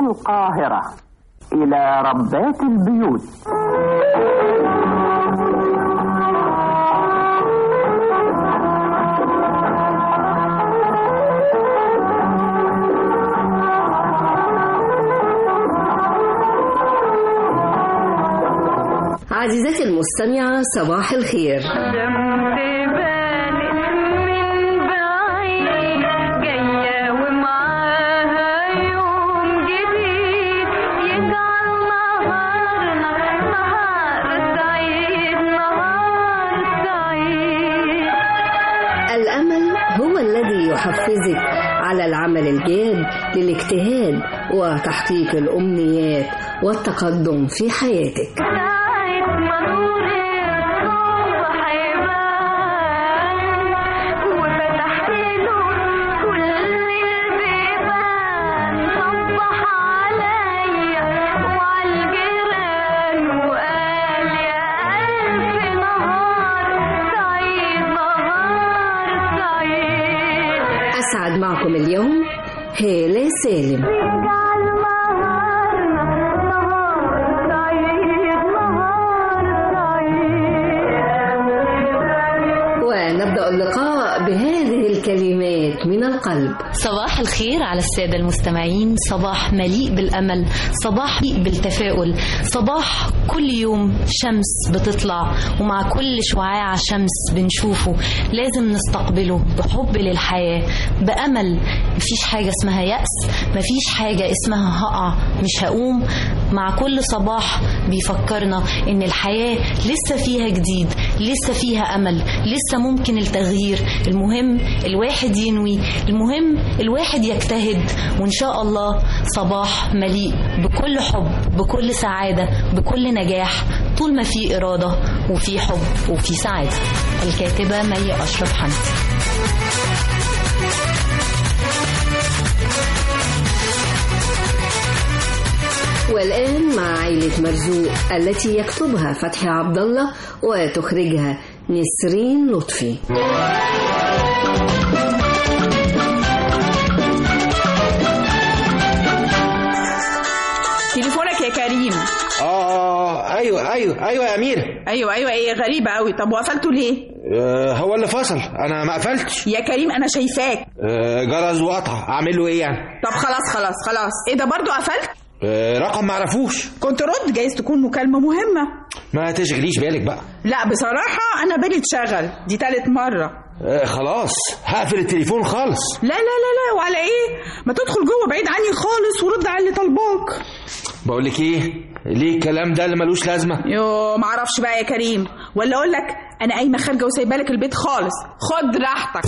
القاهرة إلى ربات البيوت عزيزتي المستمعة صباح الخير الأمل هو الذي يحفزك على العمل الجاد للاجتهاد وتحقيق الأمنيات والتقدم في حياتك أسعد معكم اليوم هالة سالم ونبدأ اللقاء بهذه الكلمات من القلب صباح الخير على السادة المستمعين صباح مليء بالأمل صباح مليء بالتفاؤل صباح كل يوم شمس بتطلع ومع كل شعاع شمس بنشوفه لازم نستقبله بحب للحياة بأمل مفيش حاجة اسمها يأس مفيش حاجة اسمها هقع مش هقوم مع كل صباح بيفكرنا ان الحياة لسه فيها جديد لسه فيها أمل لسه ممكن التغيير المهم الواحد ينوي المهم الواحد يجتهد وإن شاء الله صباح مليء بكل حب بكل سعادة بكل نجاح طول ما في إرادة وفي حب وفي سعادة الكاتبة مي أشرف حمدي والآن مع عائلة مرزوق التي يكتبها فتحي عبد الله وتخرجها نسرين لطفي تليفونك يا كريم اه ايوه ايوه ايوه يا اميره ايوه ايوه ايه غريبه قوي طب وقفلته ليه آه هو اللي فصل انا ما قفلتش يا كريم انا شايفاك آه جرس وقطع اعمل له ايه يعني طب خلاص خلاص خلاص ايه ده برضو قفلت آه رقم ما اعرفوش كنت رد جايز تكون مكالمه مهمه ما تشغليش بالك بقى لا بصراحه انا بالي اتشغل دي تالت مره آه خلاص هقفل التليفون خالص لا لا لا لا وعلى ايه ما تدخل جوه بعيد عني خالص ورد على اللي طالباك بقول لك ايه ليه الكلام ده اللي ملوش لازمه يو معرفش بقى يا كريم ولا اقول لك انا قايمه خارجه وسايبه لك البيت خالص خد راحتك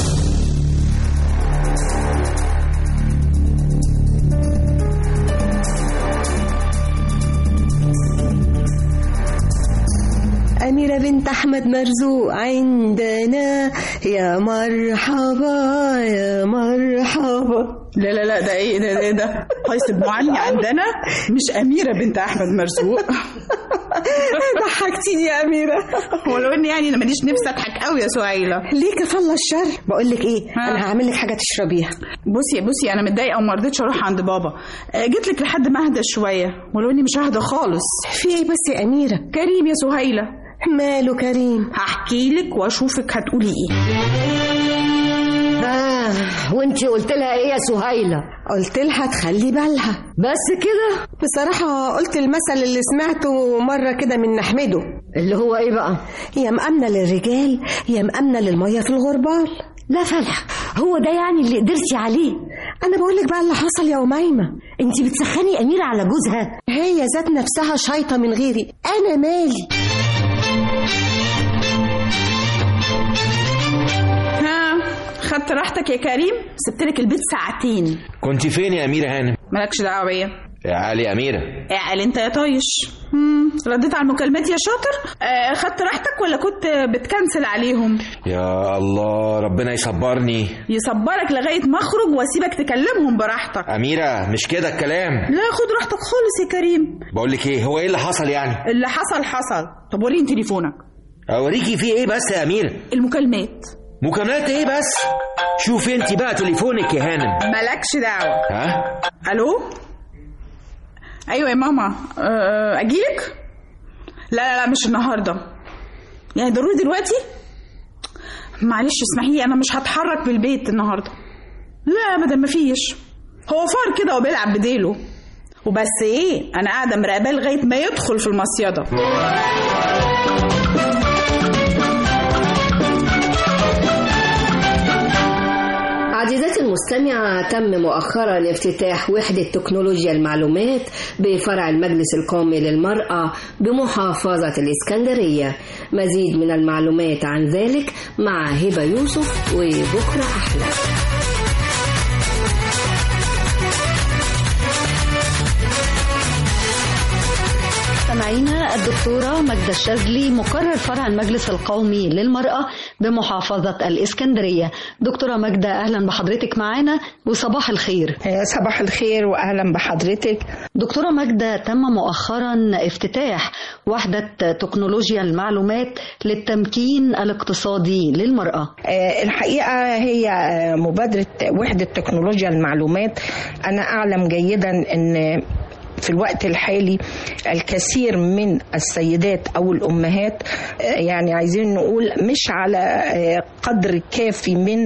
أميرة بنت أحمد مرزوق عندنا يا مرحبا يا مرحبا لا لا لا ده ايه ده ده ده قيس بن علي عندنا مش اميره بنت احمد مرزوق ضحكتيني يا أميرة ولو ان يعني انا ماليش نفسي اضحك قوي يا سهيله ليه كفالة الشر بقول لك إيه ها. أنا هعمل لك حاجة تشربيها بصي بصي انا متضايقه وما رضيتش اروح عند بابا آه، جيت لك لحد ما اهدى شويه ولو اني مش ههدى خالص في إيه بس يا أميرة كريم يا سهيله ماله كريم هحكي لك واشوفك هتقولي ايه آه وانتي قلت لها ايه يا سهيلة قلت لها تخلي بالها بس كده بصراحة قلت المثل اللي سمعته مرة كده من نحمده اللي هو ايه بقى يا مأمنة للرجال يا مأمنة للمية في الغربال لا فلح هو ده يعني اللي قدرتي عليه أنا بقول لك بقى اللي حصل يا أميمة انتي بتسخني أميرة على جوزها هي ذات نفسها شايطة من غيري أنا مالي ها خدت راحتك يا كريم سبت لك البيت ساعتين كنت فين يا اميره هانم مالكش دعوه بيا يا علي اميره اعقل انت يا طايش مم، رديت على المكالمات يا شاطر آه خدت راحتك ولا كنت بتكنسل عليهم يا الله ربنا يصبرني يصبرك لغايه ما اخرج واسيبك تكلمهم براحتك اميره مش كده الكلام لا خد راحتك خالص يا كريم بقول لك ايه هو ايه اللي حصل يعني اللي حصل حصل طب وريني تليفونك اوريكي فيه ايه بس يا اميره المكالمات مكالمات ايه بس شوف انت بقى تليفونك يا هانم مالكش دعوه ها الو ايوه يا ماما أه، اجيلك لا لا لا مش النهارده يعني ضروري دلوقتي معلش اسمحي لي انا مش هتحرك بالبيت النهارده لا ابدا مفيش هو فار كده وبيلعب بديله وبس ايه انا قاعده مراقباه لغايه ما يدخل في المصيده عزيزتي المستمعة تم مؤخرا افتتاح وحدة تكنولوجيا المعلومات بفرع المجلس القومي للمرأة بمحافظة الإسكندرية مزيد من المعلومات عن ذلك مع هبة يوسف وبكرة أحلى مستمعينا الدكتورة مجدة الشاذلي مقرر فرع المجلس القومي للمرأة بمحافظة الإسكندرية دكتورة مجدة أهلا بحضرتك معانا وصباح الخير صباح الخير واهلا بحضرتك دكتورة مجدة تم مؤخرا افتتاح وحدة تكنولوجيا المعلومات للتمكين الاقتصادي للمرأة آه، الحقيقه هي آه، مبادره وحده تكنولوجيا المعلومات انا اعلم جيدا ان في الوقت الحالي الكثير من السيدات او الامهات آه، يعني عايزين نقول مش على آه، قدر كافي من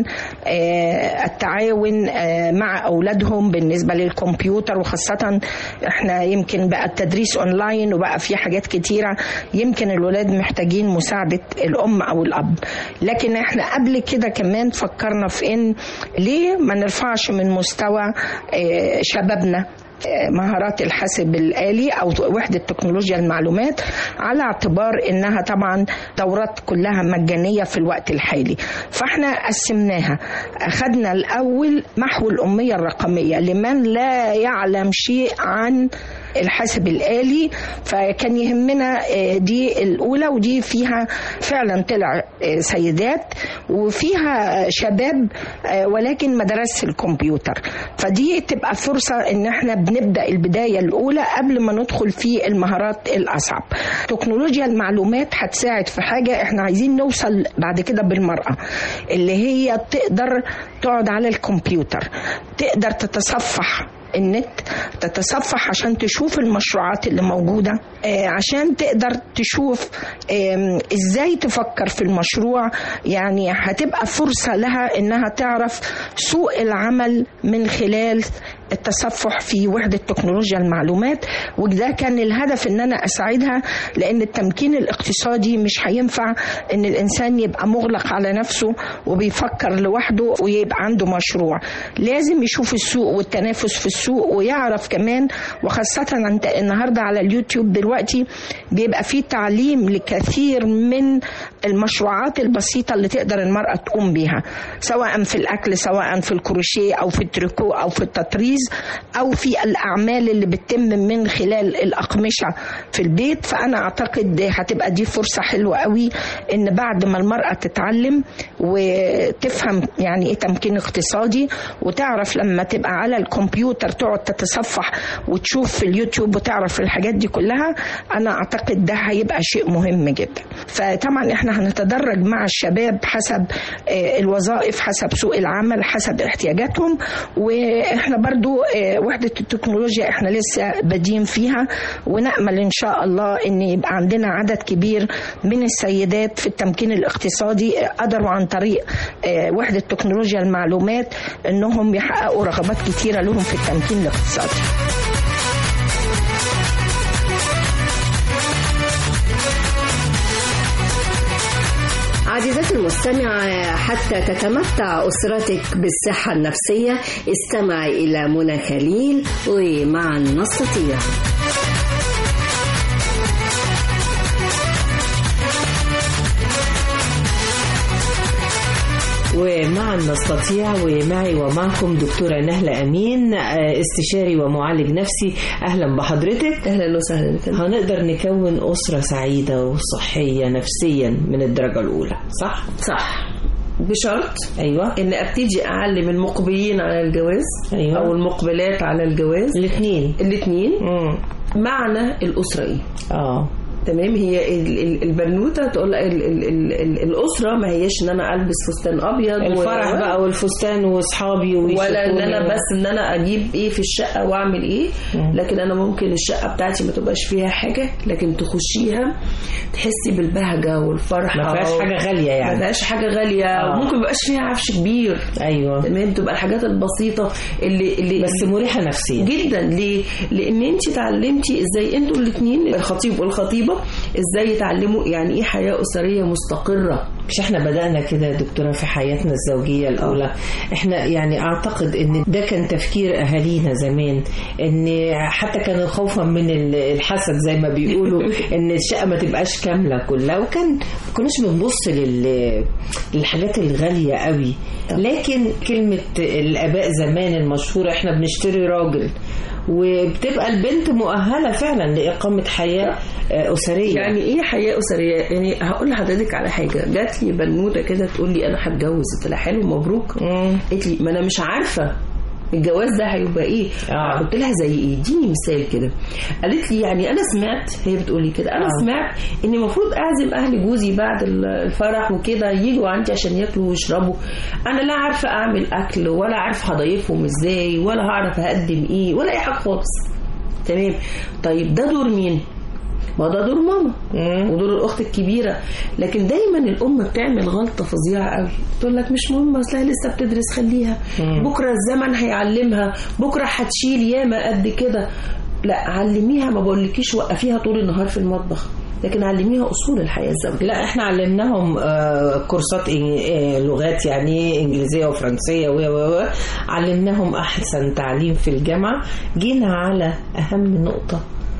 آه، التعاون آه، مع اولادهم بالنسبه للكمبيوتر وخاصه احنا يمكن بقى التدريس اونلاين وبقى في حاجات كتيره يمكن الولاد محتاجين مساعده الام او الاب لكن احنا قبل كده كمان فكرنا في ان ليه ما نرفعش من مستوى آه، شبابنا مهارات الحاسب الآلي أو وحدة تكنولوجيا المعلومات على اعتبار إنها طبعا دورات كلها مجانية في الوقت الحالي فإحنا قسمناها أخذنا الأول محو الأمية الرقمية لمن لا يعلم شيء عن الحاسب الآلي فكان يهمنا آه، دي الأولى ودي فيها فعلا طلع آه، سيدات وفيها شباب آه، ولكن مدارس الكمبيوتر فدي تبقى فرصة ان احنا بنبدأ البداية الأولى قبل ما ندخل في المهارات الأصعب تكنولوجيا المعلومات هتساعد في حاجة احنا عايزين نوصل بعد كده بالمرأة اللي هي تقدر تقعد على الكمبيوتر تقدر تتصفح النت تتصفح عشان تشوف المشروعات اللي موجودة آه، عشان تقدر تشوف آم، ازاي تفكر في المشروع يعني هتبقى فرصة لها انها تعرف سوق العمل من خلال التصفح في وحدة تكنولوجيا المعلومات وده كان الهدف ان انا اساعدها لان التمكين الاقتصادي مش هينفع ان الانسان يبقى مغلق على نفسه وبيفكر لوحده ويبقى عنده مشروع لازم يشوف السوق والتنافس في السوق ويعرف كمان وخاصة انت النهاردة على اليوتيوب دلوقتي بيبقى فيه تعليم لكثير من المشروعات البسيطة اللي تقدر المرأة تقوم بيها سواء في الأكل سواء في الكروشيه أو في التريكو أو في التطريز أو في الأعمال اللي بتتم من خلال الأقمشة في البيت فأنا أعتقد هتبقى دي فرصة حلوة قوي إن بعد ما المرأة تتعلم وتفهم يعني إيه تمكين اقتصادي وتعرف لما تبقى على الكمبيوتر تقعد تتصفح وتشوف في اليوتيوب وتعرف الحاجات دي كلها أنا أعتقد ده هيبقى شيء مهم جدا فطبعا احنا هنتدرج مع الشباب حسب آه، الوظائف حسب سوق العمل حسب احتياجاتهم واحنا برضو آه، وحدة التكنولوجيا احنا لسه بادين فيها ونأمل ان شاء الله ان يبقى عندنا عدد كبير من السيدات في التمكين الاقتصادي آه، قدروا عن طريق آه، وحدة تكنولوجيا المعلومات انهم يحققوا رغبات كتيرة لهم في التمكين الاقتصادي عزيزتي المستمعة حتى تتمتع أسرتك بالصحة النفسية استمعي إلى منى خليل ومعا نستطيع ومعا نستطيع ومعي ومعكم دكتورة نهلة أمين آه، استشاري ومعالج نفسي أهلا بحضرتك أهلا وسهلا هنقدر نكون أسرة سعيدة وصحية نفسيا من الدرجة الأولى صح؟ صح بشرط أيوة ان ابتدي اعلم المقبلين على الجواز أيوة. او المقبلات على الجواز الاثنين الاثنين معنى الاسره ايه اه تمام هي ال- ال- البنوته تقول ال- ال- ال- ال- الاسره ما هياش ان انا البس فستان ابيض و- الفرح بقى والفستان واصحابي ولا ان انا ويشوفوني. بس ان انا اجيب ايه في الشقه واعمل ايه لكن انا ممكن الشقه بتاعتي ما تبقاش فيها حاجه لكن تخشيها تحسي بالبهجه والفرحه ما فيهاش حاجة غالية يعني. ما فيهاش حاجه غاليه آه. وممكن ما يبقاش فيها عفش كبير ايوه تمام تبقى الحاجات البسيطه اللي اللي بس مريحه نفسيا جدا ليه؟ لان انت اتعلمتي ازاي انتوا الاثنين الخطيب والخطيبه ازاي يتعلموا يعني ايه حياه اسريه مستقره مش احنا بدأنا كده يا دكتورة في حياتنا الزوجية الأولى احنا يعني أعتقد ان ده كان تفكير أهالينا زمان ان حتى كانوا خوفا من ال- الحسد زي ما بيقولوا ان الشقة ما تبقاش كاملة كلها وكان ما كناش بنبص لل- للحاجات الغالية قوي لكن كلمة الآباء زمان المشهورة احنا بنشتري راجل وبتبقى البنت مؤهلة فعلا لإقامة حياة آه، أسرية يعني ايه حياه اسريه يعني هقول لحضرتك على حاجه جات لي بنوته كده تقول لي انا هتجوز قلت لها حلو مبروك قالت لي ما انا مش عارفه الجواز ده هيبقى ايه آه. قلت لها زي ايه اديني مثال كده قالت لي يعني انا سمعت هي بتقول لي كده انا آه. سمعت ان المفروض اعزم اهل جوزي بعد ال- الفرح وكده يجوا عندي عشان ياكلوا ويشربوا انا لا عارفه اعمل اكل ولا عارفه هضيفهم ازاي ولا هعرف اقدم ايه ولا اي حاجه خالص تمام طيب ده دور مين ما ده دور ماما ودور الاخت الكبيره لكن دايما الام بتعمل غلطه فظيعه قوي تقول لك مش مهم اصلها لسه بتدرس خليها بكره الزمن هيعلمها بكره هتشيل ياما قد كده لا علميها ما بقولكيش وقفيها طول النهار في المطبخ لكن علميها اصول الحياه الزوجيه لا احنا علمناهم آه، كورسات إن- آه، لغات يعني انجليزيه وفرنسيه و و و علمناهم احسن تعليم في الجامعه جينا على اهم نقطه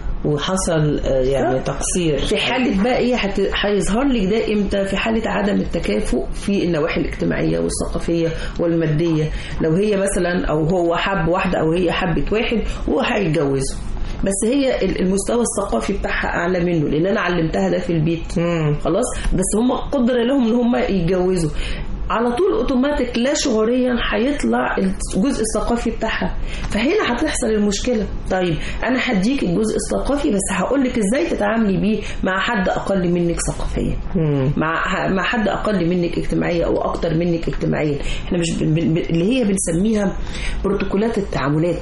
وحصل آه، يعني تقصير في حالة بقى ايه هت- هيظهر لك ده امتى في حالة عدم التكافؤ في النواحي الاجتماعية والثقافية والمادية لو هي مثلا او هو حب واحدة او هي حبت واحد وهو هيتجوزوا بس هي ال- المستوى الثقافي بتاعها اعلى منه لان انا علمتها ده في البيت خلاص بس هم قدر لهم ان هم يتجوزوا على طول اوتوماتيك لا شعوريا هيطلع الجزء الثقافي بتاعها فهنا هتحصل المشكله طيب انا هديك الجزء الثقافي بس هقول لك ازاي تتعاملي بيه مع حد اقل منك ثقافيا مع مع حد اقل منك اجتماعيا او اكتر منك اجتماعيا احنا مش بن بن اللي هي بنسميها بروتوكولات التعاملات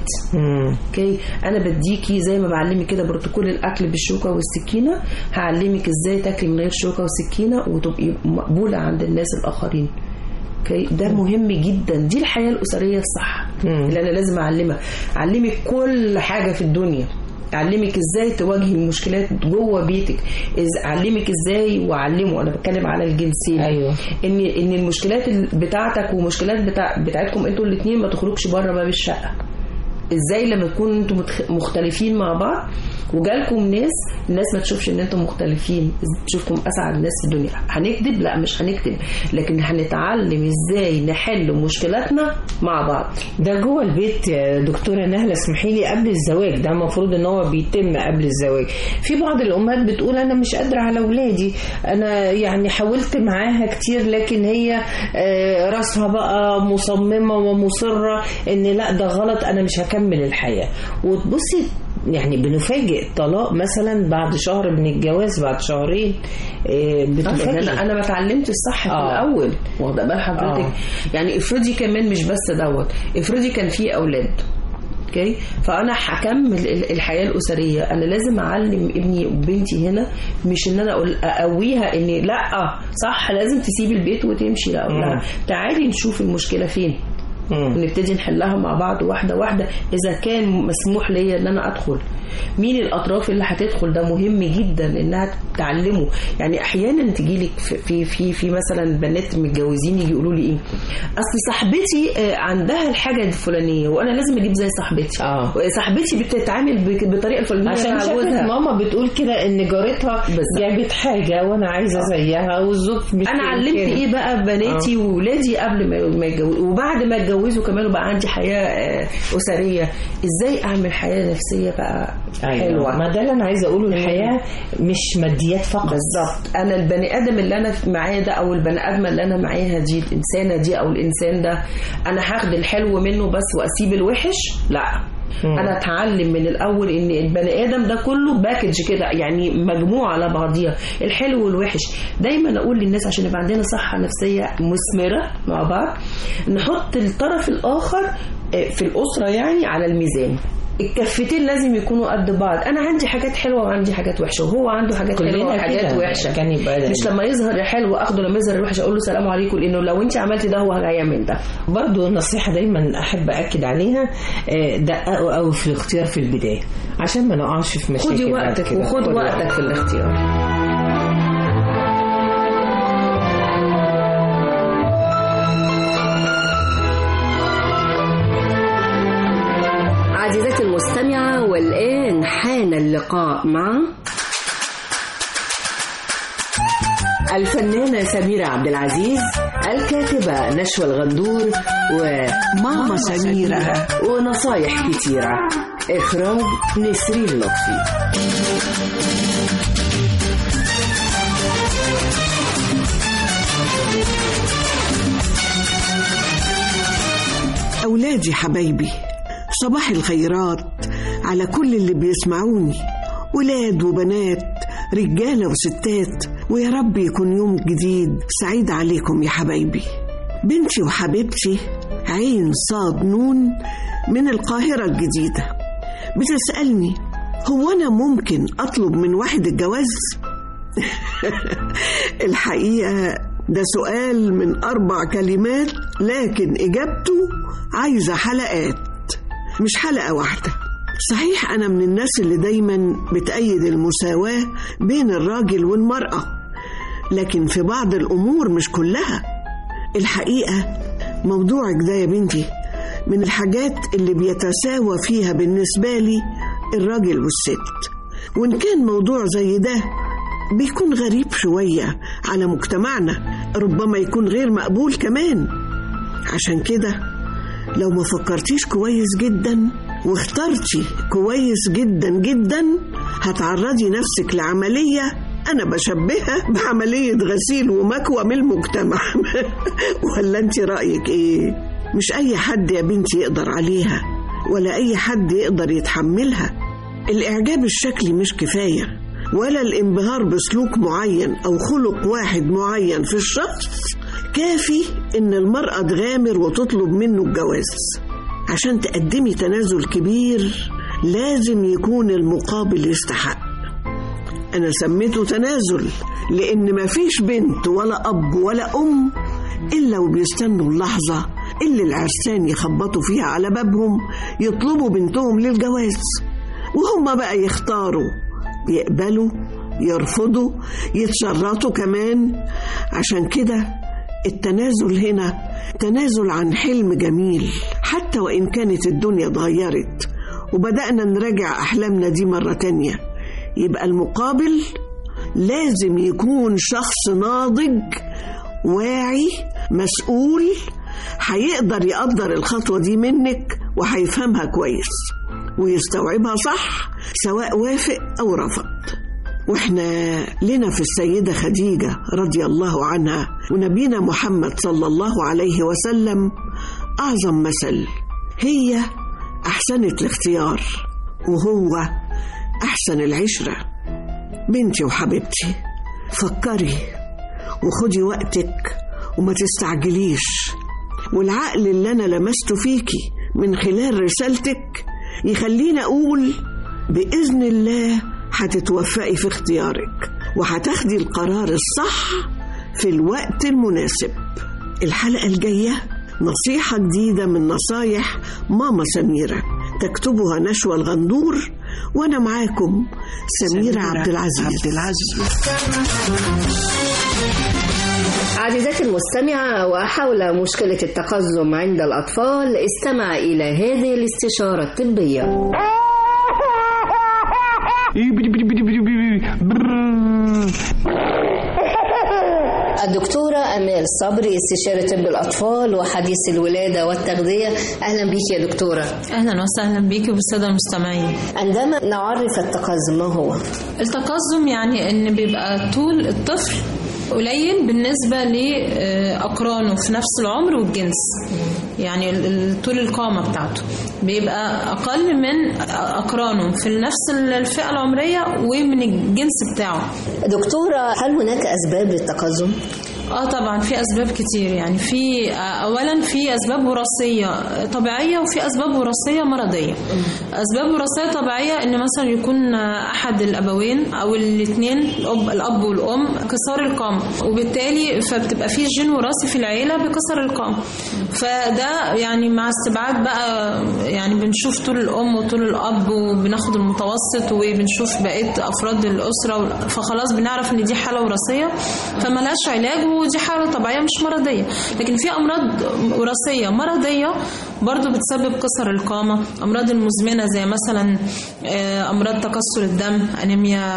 اوكي انا بديكي زي ما بعلمك كده بروتوكول الاكل بالشوكه والسكينه هعلمك ازاي تاكلي من غير شوكه وسكينه وتبقي مقبوله عند الناس الاخرين اوكي ده مهم جدا دي الحياه الاسريه الصح اللي انا لازم اعلمها اعلمك كل حاجه في الدنيا اعلمك ازاي تواجهي المشكلات جوه بيتك إز اعلمك ازاي واعلمه انا بتكلم على الجنسين أيوة. ان ان المشكلات ال- بتاعتك ومشكلات بتاع بتاعتكم انتوا الاثنين ما تخرجش بره باب الشقه ازاي لما تكونوا انتوا متخ- مختلفين مع بعض وجالكم ناس الناس ما تشوفش ان انتم مختلفين تشوفكم اسعد ناس في الدنيا هنكذب لا مش هنكذب لكن هنتعلم ازاي نحل مشكلاتنا مع بعض ده جوه البيت يا دكتوره نهله اسمحي لي قبل الزواج ده المفروض ان هو بيتم قبل الزواج في بعض الامهات بتقول انا مش قادره على اولادي انا يعني حاولت معاها كتير لكن هي آه، راسها بقى مصممه ومصره ان لا ده غلط انا مش هكمل الحياه وتبصي يعني بنفاجئ طلاق مثلا بعد شهر من الجواز بعد شهرين آه، بتفاجئ انا انا ما اتعلمتش الصح في آه. الاول واخده بال حضرتك آه. يعني افرضي كمان مش بس دوت افرضي كان في اولاد اوكي فانا هكمل ال- الحياه الاسريه انا لازم اعلم ابني وبنتي هنا مش ان انا اقول اقويها ان لا صح لازم تسيبي البيت وتمشي لا اقول لها تعالي نشوف المشكله فين ونبتدي نحلها مع بعض واحده واحده اذا كان مسموح ليا ان انا ادخل مين الاطراف اللي هتدخل ده مهم جدا انها تعلمه يعني احيانا تجي لك في في في, في مثلا بنات متجوزين يجي يقولوا لي ايه اصل صاحبتي آه، عندها الحاجه الفلانيه وانا لازم اجيب زي صاحبتي آه. صاحبتي بتتعامل بك- بالطريقه الفلانيه عشان مع شافت جوزها. ماما بتقول كده ان جارتها جابت حاجه وانا عايزه زيها والزوج مش انا علمت كده. ايه بقى بناتي آه. وولادي قبل ما ما يتجوزوا وبعد ما اتجوزوا كمان وبقى عندي حياه آه، اسريه ازاي اعمل حياه نفسيه بقى أيوة. حلوه ما ده اللي انا عايزه اقوله الحياه مش ماديات فقط بالظبط انا البني ادم اللي انا معاه ده او البني ادمه اللي انا معاها دي الانسانه دي او الانسان ده انا هاخد الحلو منه بس واسيب الوحش لا مم. انا اتعلم من الاول ان البني ادم ده كله باكج كده يعني مجموعه على بعضيها الحلو والوحش دايما اقول للناس عشان يبقى عندنا صحه نفسيه مثمره مع بعض نحط الطرف الاخر آه، في الاسره يعني على الميزان الكفتين لازم يكونوا قد بعض انا عندي حاجات حلوه وعندي حاجات وحشه وهو عنده حاجات كلنا حلوه وحاجات كده. وحشه كان يبقى مش لما يظهر الحلو اخده لما يظهر الوحش اقول له سلام عليكم لانه لو انت عملتي ده هو هيعمل ده برضو نصيحة دايما أحب أكد عليها آه، دققوا قوي في الاختيار في البداية عشان ما نقعش في مشاكل خدي بعد وقتك كده. وخد وقتك في الاختيار عزيزتي المستمعة والآن حان اللقاء مع الفنانة سميرة عبد العزيز الكاتبة نشوى الغندور وماما سميرة ونصايح كتيرة إخراج نسرين لطفي أولادي حبايبي صباح الخيرات على كل اللي بيسمعوني ولاد وبنات رجالة وستات ويا رب يكون يوم جديد سعيد عليكم يا حبايبي بنتي وحبيبتي عين صاد نون من القاهرة الجديدة بتسألني هو أنا ممكن أطلب من واحد الجواز؟ الحقيقة ده سؤال من أربع كلمات لكن إجابته عايزة حلقات مش حلقة واحدة صحيح أنا من الناس اللي دايما بتأيد المساواة بين الراجل والمرأة لكن في بعض الأمور مش كلها الحقيقة موضوعك ده يا بنتي من الحاجات اللي بيتساوى فيها بالنسبة لي الراجل والست وإن كان موضوع زي ده بيكون غريب شوية على مجتمعنا ربما يكون غير مقبول كمان عشان كده لو ما فكرتيش كويس جدا واخترتي كويس جدا جدا هتعرضي نفسك لعملية أنا بشبهها بعملية غسيل ومكوى من المجتمع ولا أنت رأيك إيه؟ مش أي حد يا بنتي يقدر عليها ولا أي حد يقدر يتحملها الإعجاب الشكلي مش كفاية ولا الانبهار بسلوك معين أو خلق واحد معين في الشخص كافي إن المرأة تغامر وتطلب منه الجواز عشان تقدمي تنازل كبير لازم يكون المقابل يستحق أنا سميته تنازل لأن مفيش بنت ولا أب ولا أم إلا وبيستنوا اللحظة اللي العرسان يخبطوا فيها على بابهم يطلبوا بنتهم للجواز وهم بقى يختاروا يقبلوا يرفضوا يتشرطوا كمان عشان كده التنازل هنا تنازل عن حلم جميل حتى وإن كانت الدنيا اتغيرت وبدأنا نراجع أحلامنا دي مرة تانية يبقى المقابل لازم يكون شخص ناضج واعي مسؤول هيقدر يقدر الخطوة دي منك وهيفهمها كويس ويستوعبها صح سواء وافق أو رفض واحنا لنا في السيدة خديجة رضي الله عنها ونبينا محمد صلى الله عليه وسلم أعظم مثل هي أحسنت الاختيار وهو أحسن العشرة بنتي وحبيبتي فكري وخدي وقتك وما تستعجليش والعقل اللي أنا لمسته فيكي من خلال رسالتك يخليني أقول بإذن الله هتتوفقي في اختيارك وهتاخدي القرار الصح في الوقت المناسب الحلقة الجاية نصيحة جديدة من نصايح ماما سميرة تكتبها نشوى الغندور وأنا معاكم سميرة, سميرة عبد العزيز, عبد العزيز. عزيزتي المستمعة وحول مشكلة التقزم عند الأطفال استمع إلى هذه الاستشارة الطبية الدكتورة أمال صبري استشارة طب الأطفال وحديث الولادة والتغذية أهلا بيك يا دكتورة أهلا وسهلا بيك وبالسادة المستمعين عندما نعرف التقزم ما هو؟ التقزم يعني أن بيبقى طول الطفل قليل بالنسبة لأقرانه في نفس العمر والجنس يعني ال- ال- طول القامة بتاعته بيبقى أقل من أقرانه في نفس الفئة العمرية ومن الجنس بتاعه دكتورة هل هناك أسباب للتقزم؟ اه طبعا في اسباب كتير يعني في آه، اولا في اسباب وراثيه طبيعيه وفي اسباب وراثيه مرضيه اسباب وراثيه طبيعيه ان مثلا يكون آه، احد الابوين او الاثنين الاب الاب والام كسار القامه وبالتالي فبتبقى في جين وراثي في العيله بكسر القامه فده يعني مع استبعاد بقى يعني بنشوف طول الام وطول الاب وبناخد المتوسط وبنشوف بقيه افراد الاسره فخلاص بنعرف ان دي حاله وراثيه فملهاش علاج ودي حاله طبيعيه مش مرضيه لكن في امراض وراثيه مرضيه برضو بتسبب كسر القامه امراض المزمنه زي مثلا آه، امراض تكسر الدم انيميا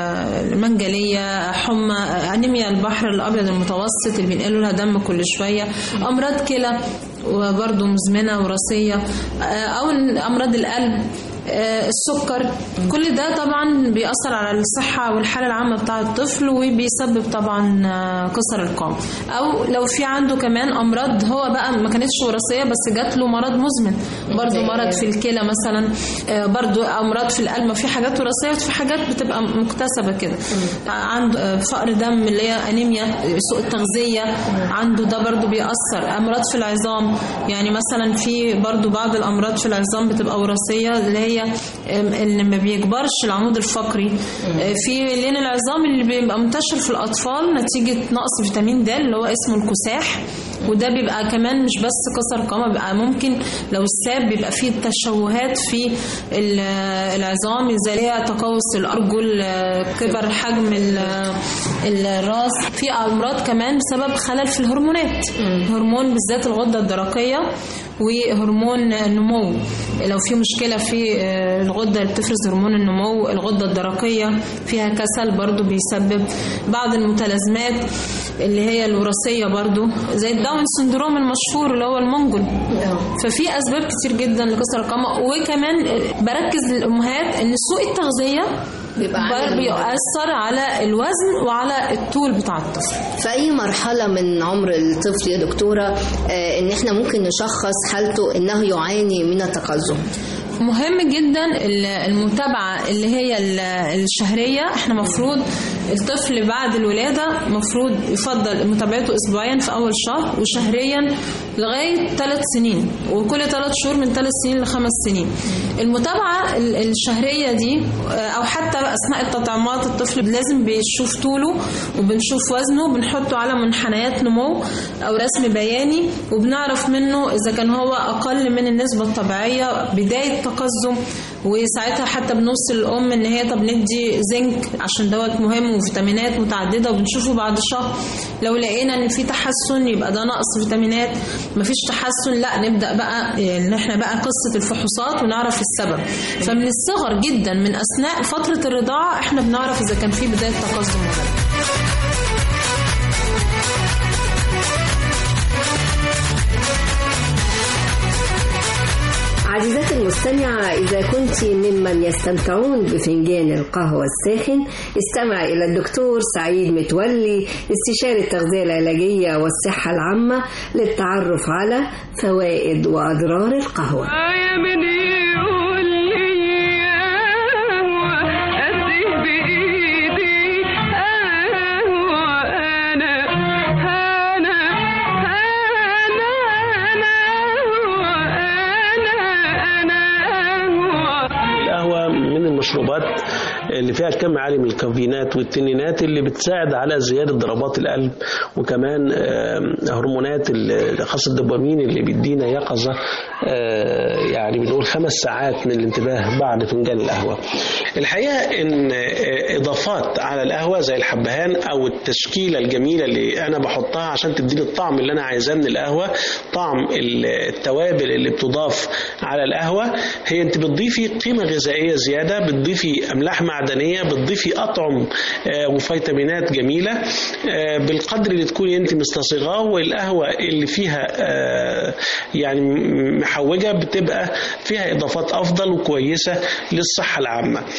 المنجليه حمى آه، انيميا البحر الابيض المتوسط اللي بينقلوا لها دم كل شويه امراض كلى وبرضه مزمنه وراثيه آه، او امراض القلب آه، السكر كل ده طبعا بيأثر على الصحة والحالة العامة بتاع الطفل وبيسبب طبعا آه، كسر القامة أو لو في عنده كمان أمراض هو بقى ما كانتش وراثية بس جات له مرض مزمن برضه مرض في الكلى مثلا آه، برضه أمراض في القلب في حاجات وراثية وفي حاجات بتبقى مكتسبة كده عنده آه، فقر دم اللي هي أنيميا سوء التغذية عنده ده برضه بيأثر أمراض في العظام يعني مثلا في برضه بعض الأمراض في العظام بتبقى وراثية اللي هي آم، اللي ما بيكبرش العمود الفقري آه، في لين العظام اللي بيبقى منتشر في الأطفال نتيجة نقص فيتامين د اللي هو اسمه الكساح وده بيبقى كمان مش بس كسر قامة بيبقى ممكن لو الساب بيبقى فيه تشوهات في ال- العظام زي اللي هي تقوس الأرجل آه، كبر حجم ال- الراس في أمراض كمان بسبب خلل في الهرمونات هرمون بالذات الغدة الدرقية وهرمون النمو لو في مشكلة في آه، الغدة اللي بتفرز هرمون النمو الغدة الدرقية فيها كسل برضو بيسبب بعض المتلازمات اللي هي الوراثية برضو زي الداون سندروم المشهور اللي هو المنجل ففي أسباب كتير جدا لكسر القامة وكمان بركز للأمهات إن سوء التغذية بيبقى عامل بر- بيأثر على الوزن وعلى الطول بتاع الطفل في أي مرحلة من عمر الطفل يا دكتورة آه، إن إحنا ممكن نشخص حالته إنه يعاني من التقزم مهم جدا ال- المتابعة اللي هي ال- الشهرية احنا مفروض الطفل بعد الولادة مفروض يفضل متابعته أسبوعيا في أول شهر وشهريا لغاية ثلاث سنين وكل ثلاث شهور من ثلاث سنين لخمس سنين المتابعة ال- الشهرية دي آه، أو حتى أثناء التطعيمات الطفل لازم بنشوف طوله وبنشوف وزنه بنحطه على منحنيات نمو أو رسم بياني وبنعرف منه إذا كان هو أقل من النسبة الطبيعية بداية تقزم وساعتها حتى بنوصل الأم إن هي طب ندي زنك عشان دوت مهم وفيتامينات متعددة وبنشوفه بعد شهر لو لقينا إن في تحسن يبقى ده نقص فيتامينات مفيش تحسن لا نبدأ بقى إن إحنا بقى قصة الفحوصات ونعرف السبب فمن الصغر جدا من أثناء فترة الرضاعة إحنا بنعرف إذا كان في بداية تقزم ولا لا عزيزاتي المستمعة إذا كنت ممن يستمتعون بفنجان القهوة الساخن استمع إلى الدكتور سعيد متولي استشاري التغذية العلاجية والصحة العامة للتعرف على فوائد وأضرار القهوة القهوة من المشروبات اللي فيها كم عالي من الكافيينات والتنينات اللي بتساعد على زيادة ضربات القلب وكمان آم، هرمونات ال- خاصة الدوبامين اللي بيدينا يقظة آه، يعني بنقول خمس ساعات من الانتباه بعد فنجان القهوة الحقيقة ان آه، اضافات على القهوة زي الحبهان او التشكيلة الجميلة اللي انا بحطها عشان تديني الطعم اللي انا عايزاه من القهوة طعم ال- التوابل اللي بتضاف على القهوة هي انت بتضيفي قيمة غذائية زيادة بتضيفي املاح معدنية بتضيفي اطعم آه، وفيتامينات جميلة آه، بالقدر اللي تكوني انت مستصغاه والقهوة اللي فيها آه، يعني محوجة بتبقى فيها اضافات افضل وكويسة للصحة العامة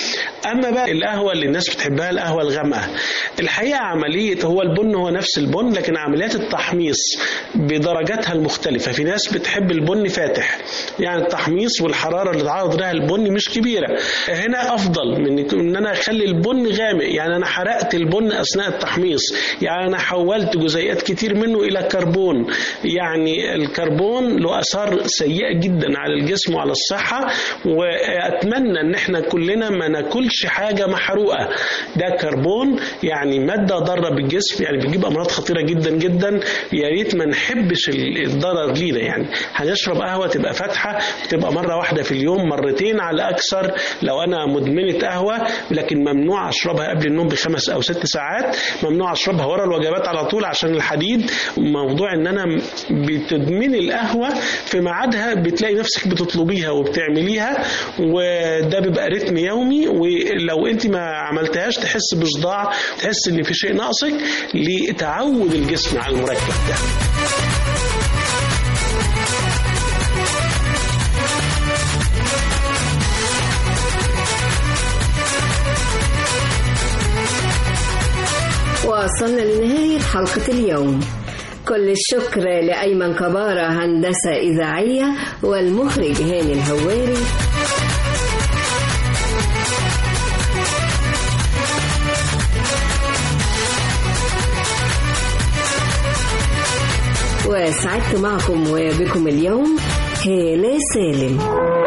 اما بقى القهوه اللي الناس بتحبها القهوه الغامقه الحقيقه عمليه هو البن هو نفس البن لكن عمليات التحميص بدرجاتها المختلفه في ناس بتحب البن فاتح يعني التحميص والحراره اللي تعرض لها البن مش كبيره هنا افضل من ان انا اخلي البن غامق يعني انا حرقت البن اثناء التحميص يعني انا حولت جزيئات كتير منه الى كربون يعني الكربون له اثار سيئه جدا على الجسم وعلى الصحه واتمنى ان احنا كلنا ما ناكلش حاجه محروقه ده كربون يعني ماده ضاره بالجسم يعني بتجيب امراض خطيره جدا جدا يا ريت ما نحبش الضرر لينا يعني هنشرب قهوه تبقى فاتحه تبقى مره واحده في اليوم مرتين على اكثر لو انا مدمنه قهوه لكن ممنوع اشربها قبل النوم بخمس او ست ساعات ممنوع اشربها ورا الوجبات على طول عشان الحديد موضوع ان انا بتدمني القهوه في ميعادها بتلاقي نفسك بتطلبيها وبتعمليها وده بيبقى رتم يومي ولو انت ما عملتهاش تحس بصداع تحس ان في شيء ناقصك لتعود الجسم على المركب ده وصلنا لنهاية حلقة اليوم كل الشكر لأيمن كبارة هندسة إذاعية والمخرج هاني الهواري وسعدت معكم وبكم اليوم هالة سالم